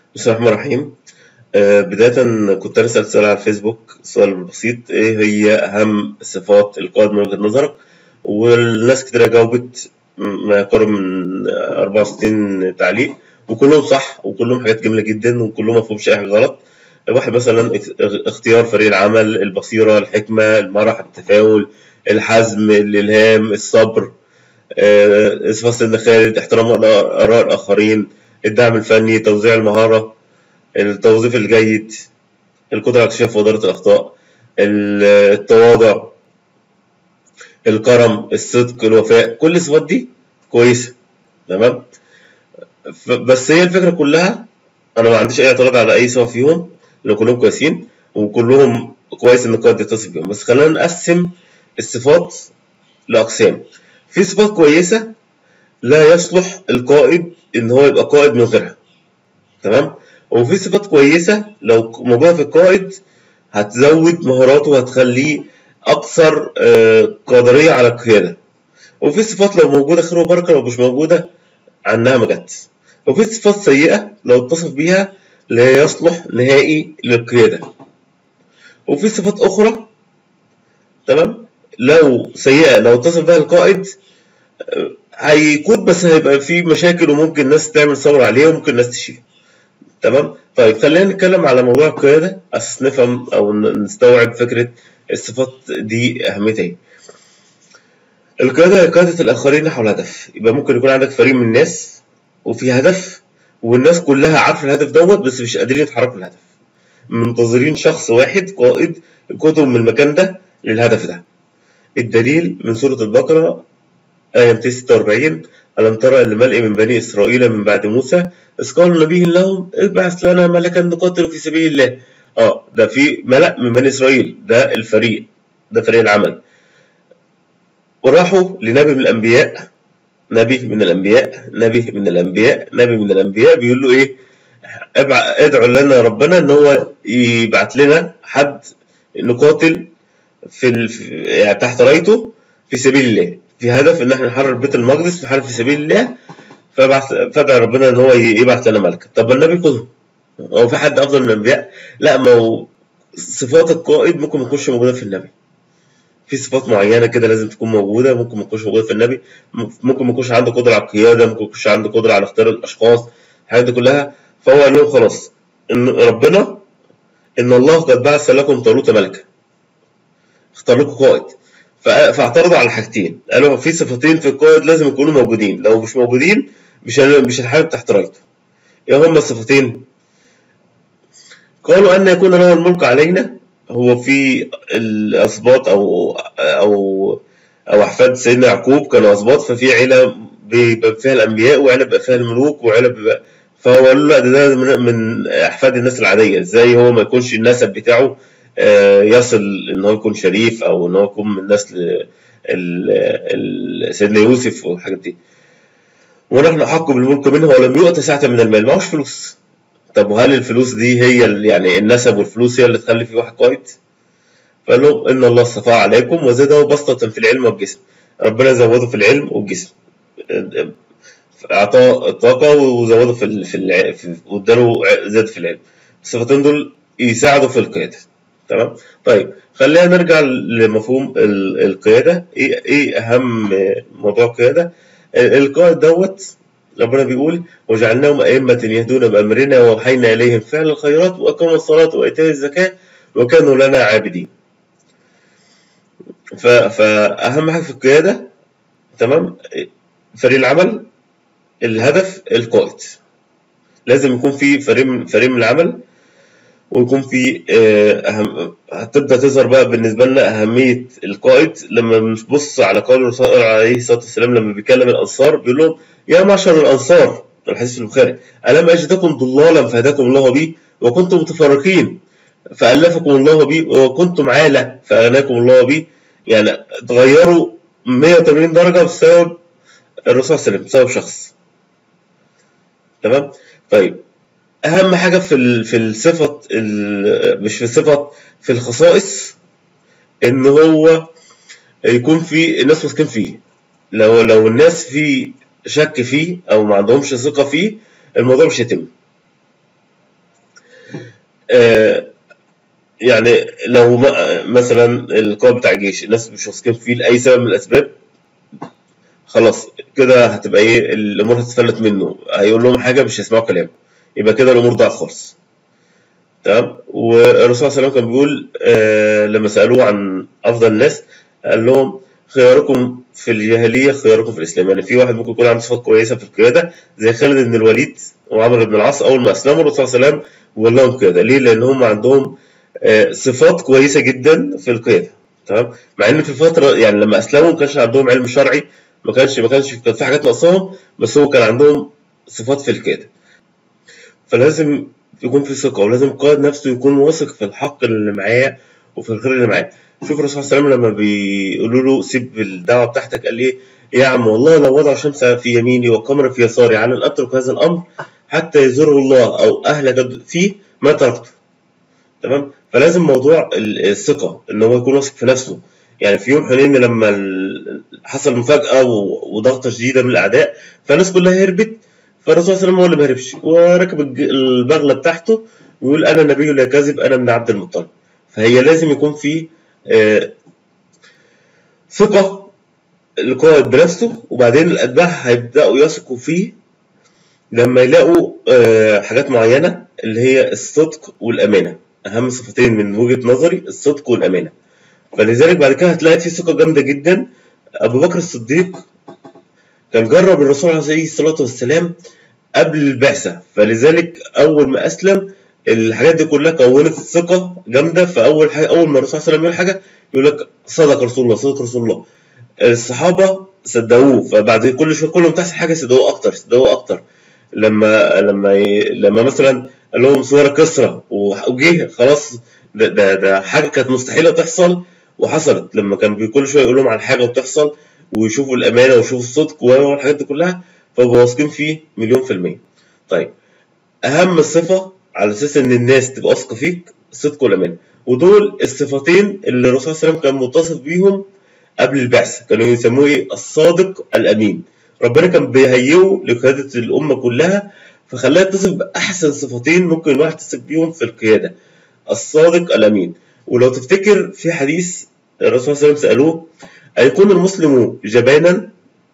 بسم الله الرحمن الرحيم آه، بداية كنت أنا سألت سؤال على الفيسبوك سؤال بسيط إيه هي أهم صفات القائد من وجهة نظرك والناس كتير جاوبت ما يقارب من 64 تعليق وكلهم صح وكلهم حاجات جميلة جدا وكلهم ما فيهمش أي حاجة غلط واحد مثلا اختيار فريق العمل البصيرة الحكمة المرح التفاؤل الحزم الإلهام الصبر آه، صفات سيدنا خالد احترام آراء الآخرين الدعم الفني توزيع المهارة التوظيف الجيد القدرة على اكتشاف وإدارة الأخطاء التواضع الكرم الصدق الوفاء كل الصفات دي كويسة تمام ف- بس هي الفكرة كلها أنا ما عنديش أي اعتراض على أي صفة فيهم لأن كلهم كويسين وكلهم كويس إن القائد يتصف بيهم بس خلينا نقسم الصفات لأقسام في صفات كويسة لا يصلح القائد إن هو يبقى قائد من غيرها تمام وفي صفات كويسة لو موجودة في القائد هتزود مهاراته وهتخليه أكثر آه، قادرية على القيادة وفي صفات لو موجودة خير وبركة لو مش موجودة عنها ما جت وفي صفات سيئة لو اتصف بيها لا يصلح نهائي للقيادة وفي صفات أخرى تمام لو سيئة لو اتصف بها القائد آه، هيكون بس هيبقى في مشاكل وممكن الناس تعمل ثورة عليه وممكن الناس تشيل تمام طيب خلينا نتكلم على موضوع القيادة أساس نفهم أو ن- نستوعب فكرة الصفات دي أهميتها إيه القيادة هي قيادة الآخرين نحو الهدف يبقى ممكن يكون عندك فريق من الناس وفي هدف والناس كلها عارفة الهدف دوت بس مش قادرين يتحركوا الهدف منتظرين شخص واحد قائد يقودهم من المكان ده للهدف ده الدليل من سورة البقرة آية 246 ألم ترى إلى الملء من بني إسرائيل من بعد موسى إذ قالوا نبي لهم ابعث لنا ملكا نقاتل في سبيل الله اه ده في ملأ من بني إسرائيل ده الفريق ده فريق العمل وراحوا لنبي من الأنبياء نبي من الأنبياء نبي من الأنبياء نبي من الأنبياء بيقول له إيه ابع- ادعو لنا ربنا إن هو يبعت لنا حد نقاتل في ال... في- يعني تحت رايته في سبيل الله في هدف ان احنا نحرر بيت المقدس نحارب في سبيل الله فبعث فادعى ربنا ان هو يبعث لنا ملكا طب ما النبي قدوه هو في حد افضل من الانبياء لا ما هو صفات القائد ممكن ما تكونش موجوده في النبي في صفات معينه كده لازم تكون موجوده ممكن ما تكونش موجوده في النبي م- ممكن ما يكونش عنده قدره على القياده ممكن ما يكونش عنده قدره على اختيار الاشخاص الحاجات دي كلها فهو قال لهم خلاص ان ربنا ان الله قد بعث لكم طالوت ملكا اختار لكم قائد فا- فاعترضوا على حاجتين قالوا في صفتين في القائد لازم يكونوا موجودين لو مش موجودين مش هن- مش هنحارب تحت رايته ايه هما الصفتين قالوا ان يكون له الملك علينا هو في الاسباط او او او احفاد سيدنا يعقوب كانوا اسباط ففي عيله بيبقى فيها الانبياء وعيله بيبقى فيها الملوك وعيله بيبقى فهو قال له لا ده, ده من, من احفاد الناس العاديه ازاي هو ما يكونش النسب بتاعه آه، يصل ان هو يكون شريف او ان هو يكون من نسل ال- ال- سيدنا يوسف والحاجات دي ونحن احق بالملك منه ولم يؤت ساعه من المال معهوش فلوس طب وهل الفلوس دي هي ال- يعني النسب والفلوس هي اللي تخلي في واحد قائد؟ فقال لهم ان الله اصطفى عليكم وزاده بسطة في العلم والجسم ربنا زوده في العلم والجسم اعطاه الطاقة وزوده في ال- في الع- في- واداله زاد في العلم الصفتين دول يساعدوا في القيادة تمام طيب خلينا نرجع لمفهوم ال- القيادة ايه ايه اهم موضوع القيادة القائد دوت ربنا بيقول وجعلناهم أئمة يهدون بأمرنا وأوحينا إليهم فعل الخيرات وأقاموا الصلاة وإيتاء الزكاة وكانوا لنا عابدين ف- فأهم حاجة في القيادة تمام فريق العمل الهدف القائد لازم يكون في فريق من فريق من العمل ويكون في آه، أهم هتبدأ تظهر بقى بالنسبة لنا أهمية القائد لما بنبص على قول الرسول عليه الصلاة والسلام لما بيكلم الأنصار بيقول لهم يا معشر الأنصار الحديث في البخاري ألم أجدكم ضلالا فهداكم الله بي وكنتم متفرقين فألفكم الله بي وكنتم عالة فأغناكم الله بي يعني تغيروا 180 درجة بسبب الرسول صلى الله عليه وسلم بسبب شخص تمام طيب اهم حاجه في ال- في الصفه ال- مش في الصفه في الخصائص ان هو يكون في الناس واثقين فيه لو لو الناس في شك فيه او ما عندهمش ثقه فيه الموضوع مش هيتم آه، يعني لو ما- مثلا القائد بتاع الجيش الناس مش واثقين فيه لاي سبب من الاسباب خلاص كده هتبقى ايه الامور هتتفلت منه هيقول لهم حاجه مش هيسمعوا كلامه يبقى كده الامور ضاعت خالص تمام والرسول صلى الله عليه وسلم كان بيقول آه لما سالوه عن افضل الناس قال لهم خياركم في الجاهليه خياركم في الاسلام يعني في واحد ممكن يكون عنده صفات كويسه في القياده زي خالد بن الوليد وعمرو بن العاص اول ما اسلموا الرسول صلى الله عليه وسلم وقال لهم كده ليه؟ لان هم عندهم آه صفات كويسه جدا في القياده تمام مع ان في فتره يعني لما اسلموا ما كانش عندهم علم شرعي ما كانش ما كانش كان في حاجات ناقصاهم بس هو كان عندهم صفات في القياده فلازم يكون في ثقة ولازم القائد نفسه يكون واثق في الحق اللي معاه وفي الخير اللي معاه شوف الرسول صلى الله عليه وسلم لما بيقولوا له سيب الدعوة بتاعتك قال ايه يا عم والله لو وضع شمس في يميني وقمر في يساري على ان اترك هذا الامر حتى يزوره الله او اهلك فيه ما تركته تمام فلازم موضوع ال- الثقة ان هو يكون واثق في نفسه يعني في يوم حنين لما ال- حصل مفاجأة و- وضغطة شديدة من الأعداء فالناس كلها هربت فالرسول صلى الله عليه وسلم هو اللي ما هربش وركب الج- البغلة بتاعته ويقول أنا نبي لا كاذب أنا من عبد المطلب فهي لازم يكون في آه، ثقة القائد بنفسه وبعدين الأتباع هيبدأوا يثقوا فيه لما يلاقوا آه، حاجات معينة اللي هي الصدق والأمانة أهم صفتين من وجهة نظري الصدق والأمانة فلذلك بعد كده هتلاقي في ثقة جامدة جدا أبو بكر الصديق كان جرب الرسول عليه الصلاة والسلام قبل البعثة فلذلك أول ما أسلم الحاجات دي كلها كونت ثقة جامدة فأول حاجة أول ما الرسول صلى الله عليه وسلم يقول حاجة يقول لك صدق رسول الله صدق رسول الله الصحابة صدقوه فبعد كل شوية كل ما تحصل حاجة صدقوه أكتر صدقوه أكتر لما لما ي... لما مثلا قال لهم صورة كسرى وجه خلاص ده, ده ده حاجة كانت مستحيلة تحصل وحصلت لما كان بي- كل شوية يقول لهم عن حاجة وتحصل ويشوفوا الأمانة ويشوفوا الصدق والحاجات دي كلها فبقوا واثقين فيه مليون في المية. طيب أهم صفة على أساس إن الناس تبقى واثقة فيك الصدق والأمانة ودول الصفتين اللي الرسول صلى الله عليه وسلم كان متصف بيهم قبل البعثة كانوا يسموه إيه الصادق الأمين ربنا كان بيهيئه لقيادة الأمة كلها فخلاها يتصف بأحسن صفتين ممكن الواحد يتصف بيهم في القيادة الصادق الأمين ولو تفتكر في حديث الرسول صلى الله عليه وسلم سألوه أيكون المسلم جبانا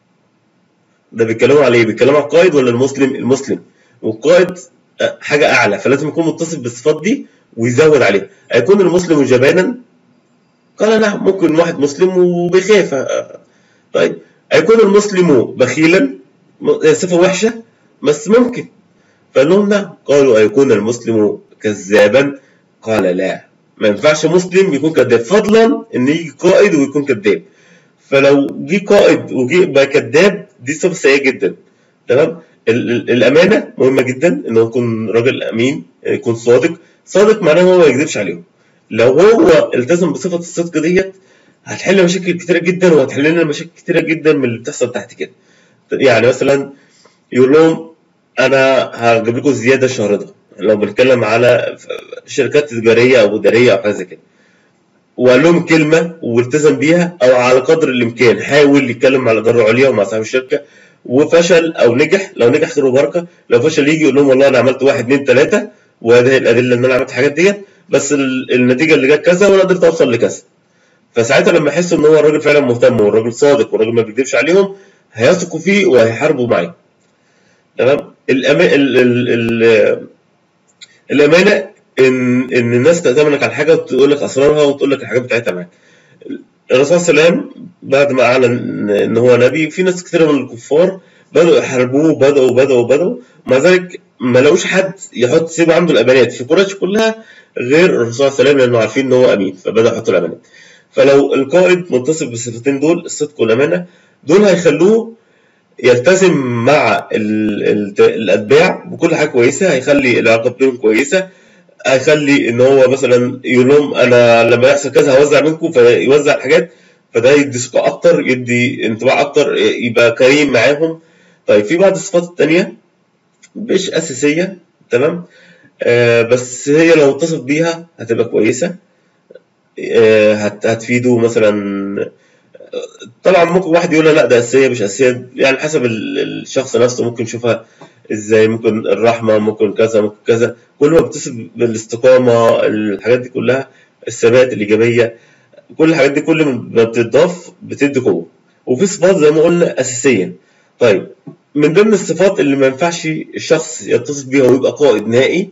ده بيتكلموا على ايه؟ بيتكلموا على القائد ولا المسلم؟ المسلم والقائد آه، حاجة أعلى فلازم يكون متصف بالصفات دي ويزود عليها أيكون المسلم جبانا؟ قال نعم ممكن واحد مسلم وبيخاف آه، طيب أيكون المسلم بخيلا؟ م- صفة وحشة بس ممكن فقال لهم نعم قالوا أيكون المسلم كذابا؟ قال لا ما ينفعش مسلم يكون كذاب فضلا إن يجي قائد ويكون كذاب فلو جه قائد وجه بقى كذاب دي صفة سيئة جدا تمام ال- ال- الأمانة مهمة جدا إنه يكون راجل أمين يكون صادق صادق معناه هو ما يكذبش عليهم لو هو التزم بصفة الصدق ديت هتحل مشاكل كتيرة جدا وهتحل لنا مشاكل كتيرة جدا من اللي بتحصل تحت كده يعني مثلا يقول لهم أنا هجيب لكم زيادة الشهر ده لو بنتكلم على شركات تجارية أو إدارية أو حاجة زي كده وقال لهم كلمه والتزم بيها او على قدر الامكان حاول يتكلم مع الاداره العليا ومع صاحب الشركه وفشل او نجح لو نجح خير وبركه لو فشل يجي يقول لهم والله انا عملت واحد اثنين ثلاثه وهذه الادله ان انا عملت الحاجات ديت بس ال- النتيجه اللي جت كذا وانا قدرت اوصل لكذا فساعتها لما يحسوا ان هو الراجل فعلا مهتم والراجل صادق والراجل ما بيكذبش عليهم هيثقوا فيه وهيحاربوا معاه تمام الأما... ال... ال... ال... الامانه ان ان الناس تأتمنك على حاجه وتقول لك اسرارها وتقول لك الحاجات بتاعتها معاك الرسول صلى الله عليه وسلم بعد ما اعلن ان هو نبي في ناس كتير من الكفار بدأوا يحاربوه بدأوا بدأوا بدأوا مع ذلك ما لقوش حد يحط سيب عنده الامانات في قريش كلها غير الرسول صلى الله عليه وسلم لانه عارفين ان هو امين فبدأوا يحطوا الامانات فلو القائد متصف بالصفتين دول الصدق والامانه دول هيخلوه يلتزم مع ال- ال- الاتباع بكل حاجه كويسه هيخلي العلاقه بينهم كويسه هيخلي ان هو مثلا يقول لهم انا لما يحصل كذا هوزع منكم فيوزع الحاجات فده يدي ثقه اكتر يدي انطباع اكتر يبقى كريم معاهم طيب في بعض الصفات التانية مش اساسيه تمام آه بس هي لو اتصف بيها هتبقى كويسه آه هت هتفيده مثلا طبعا ممكن واحد يقول لا ده اساسيه مش اساسيه يعني حسب ال- الشخص نفسه ممكن يشوفها ازاي ممكن الرحمه ممكن كذا ممكن كذا كل ما بتصف بالاستقامه الحاجات دي كلها الثبات الايجابيه كل الحاجات دي كل ما بتضاف بتدي قوه وفي صفات زي ما قلنا اساسيه طيب من ضمن الصفات اللي ما ينفعش الشخص يتصف بيها ويبقى قائد نهائي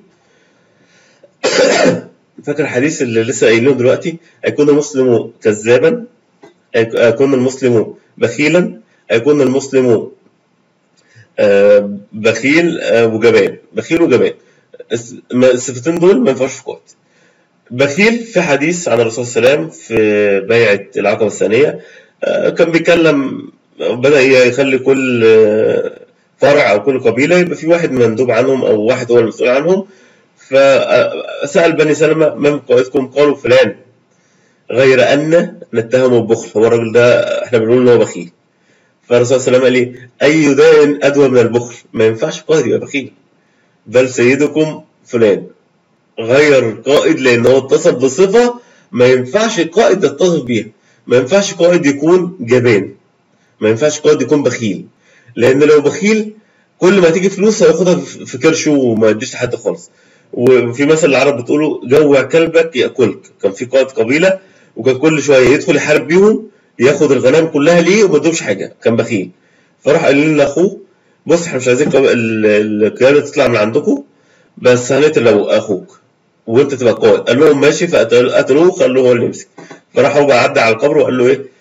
فاكر الحديث اللي لسه قايلينه دلوقتي هيكون المسلم كذابا هيكون المسلم بخيلا هيكون المسلم آه، بخيل آه، وجبان بخيل وجبان الس- ما- الصفتين دول ما ينفعوش في قائد بخيل في حديث عن الرسول صلى الله عليه وسلم في بيعة العقبة الثانية آه، كان بيتكلم بدأ يخلي كل آه، فرع أو كل قبيلة يبقى في واحد مندوب عنهم أو واحد هو المسؤول عنهم فسأل بني سلمة من قائدكم قالوا فلان غير أن نتهمه بالبخل هو الراجل ده احنا بنقول إن هو بخيل فالرسول صلى الله عليه وسلم قال ايه اي داء ادوى من البخل ما ينفعش قائد يبقى بخيل بل سيدكم فلان غير قائد لان هو اتصف بصفه ما ينفعش القائد يتصف بيها ما ينفعش قائد يكون جبان ما ينفعش قائد يكون بخيل لان لو بخيل كل ما تيجي فلوس هياخدها في في كرشه وما يديش لحد خالص وفي مثل العرب بتقولوا جوع كلبك ياكلك كان في قائد قبيله وكان كل شويه يدخل يحارب بيهم ياخد الغنائم كلها ليه وما ادوش حاجه كان بخيل فراح قال لاخوه بص احنا مش عايزين القب- ال- القياده تطلع من عندكم بس هنقتل لو اخوك وانت تبقى قائد قال لهم ماشي فقتلوه خلوه هو اللي يمسك فراح هو بقى عدى على القبر وقال له ايه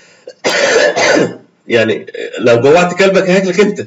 يعني لو جوعت كلبك هياكلك انت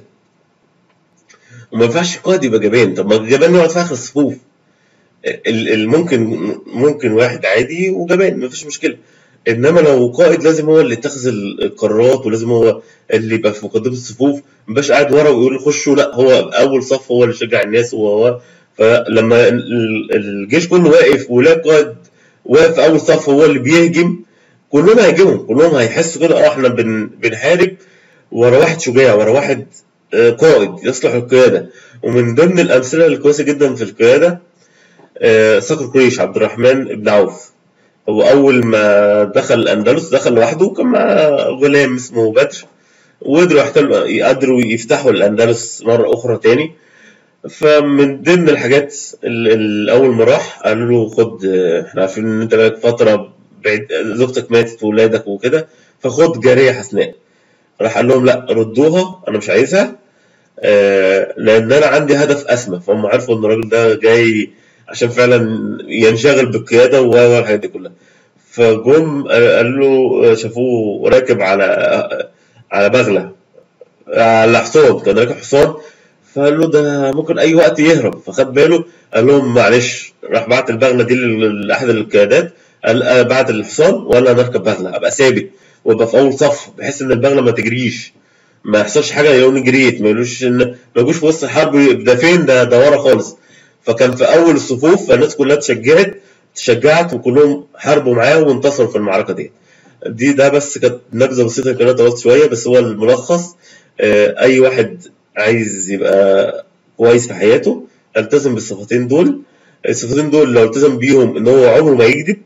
وما ينفعش قائد يبقى جبان طب ما الجبان يقعد في اخر الصفوف ال- ال- ممكن ممكن واحد عادي وجبان مفيش مشكله انما لو قائد لازم هو اللي يتخذ ال- القرارات ولازم هو اللي يبقى في مقدمه الصفوف مبقاش قاعد ورا ويقول خشوا لا هو اول صف هو اللي يشجع الناس وهو فلما ال- ال- الجيش كله واقف ويلاقي قائد واقف في اول صف هو اللي بيهجم كلهم هيهاجموا كلهم هيحسوا كده اه احنا بن بنحارب ورا واحد شجاع ورا واحد آه، قائد يصلح القياده ومن ضمن الامثله الكويسه جدا في القياده آه، صقر قريش عبد الرحمن بن عوف هو أول ما دخل الأندلس دخل لوحده كان مع غلام اسمه بدر وقدروا يحتلوا يقدروا يفتحوا الأندلس مرة أخرى تاني فمن ضمن الحاجات ال- ال- أول ما راح قالوا له خد آه، إحنا عارفين إن أنت بقالك فترة بعيد زوجتك ماتت وولادك وكده فخد جارية حسناء راح قال لهم لا ردوها أنا مش عايزها آه، لأن أنا عندي هدف أسمى فهم عرفوا إن الراجل ده جاي عشان فعلا ينشغل بالقيادة والحاجات دي كلها فجم قال له شافوه راكب على على بغلة على حصان كان راكب حصان فقال له ده ممكن أي وقت يهرب فخد باله قال لهم معلش راح بعت البغلة دي لل- لأحد القيادات قال آه، بعت الحصان ولا نركب بغلة أبقى ثابت وابقى في أول صف بحيث إن البغلة ما تجريش ما يحصلش حاجة يقول جريت ما يقولوش إن ما يجوش في وسط الحرب ده فين ده ده ورا خالص فكان في اول الصفوف فالناس كلها اتشجعت تشجعت وكلهم حاربوا معاه وانتصروا في المعركه دي دي ده بس كانت نبذه بسيطه كده طولت شويه بس هو الملخص آه، اي واحد عايز يبقى كويس في حياته يلتزم بالصفتين دول الصفتين دول لو التزم بيهم ان هو عمره ما يكذب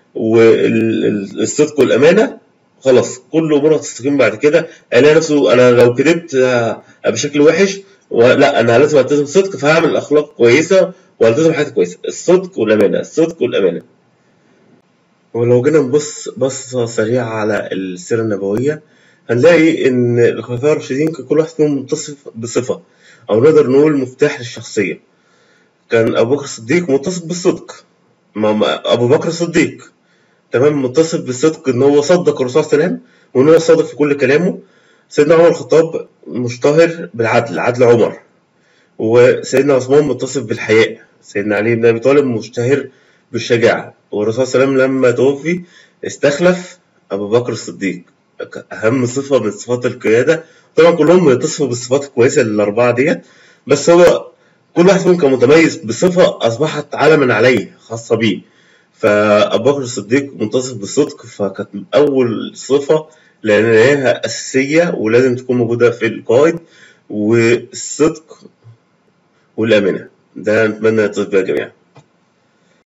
والصدق والامانه خلاص كل اموره هتستقيم بعد كده هيلاقي نفسه انا لو كذبت آه، بشكل وحش ولا انا لازم التزم صدق فهعمل اخلاق كويسه والتزم حاجات كويسه الصدق والامانه الصدق والامانه ولو جينا نبص بصة سريعة على السيرة النبوية هنلاقي إن الخلفاء الراشدين كان كل واحد فيهم متصف بصفة أو نقدر نقول مفتاح للشخصية كان أبو بكر الصديق متصف بالصدق ما ما- أبو بكر الصديق تمام متصف بالصدق إن هو صدق الرسول صلى الله عليه وسلم وإن هو صادق في كل كلامه سيدنا عمر الخطاب مشتهر بالعدل عدل عمر وسيدنا عثمان متصف بالحياء سيدنا علي بن ابي طالب مشتهر بالشجاعه والرسول صلى الله عليه وسلم لما توفي استخلف ابو بكر الصديق اهم صفه من صفات القياده طبعا كلهم يتصفوا بالصفات الكويسه الاربعه ديت بس هو كل واحد فيهم كان متميز بصفه اصبحت علما عليه خاصه بيه فابو بكر الصديق متصف بالصدق فكانت اول صفه لان هي اساسيه ولازم تكون موجوده في القائد والصدق والامانه ده نتمنى يتصف بها جميعا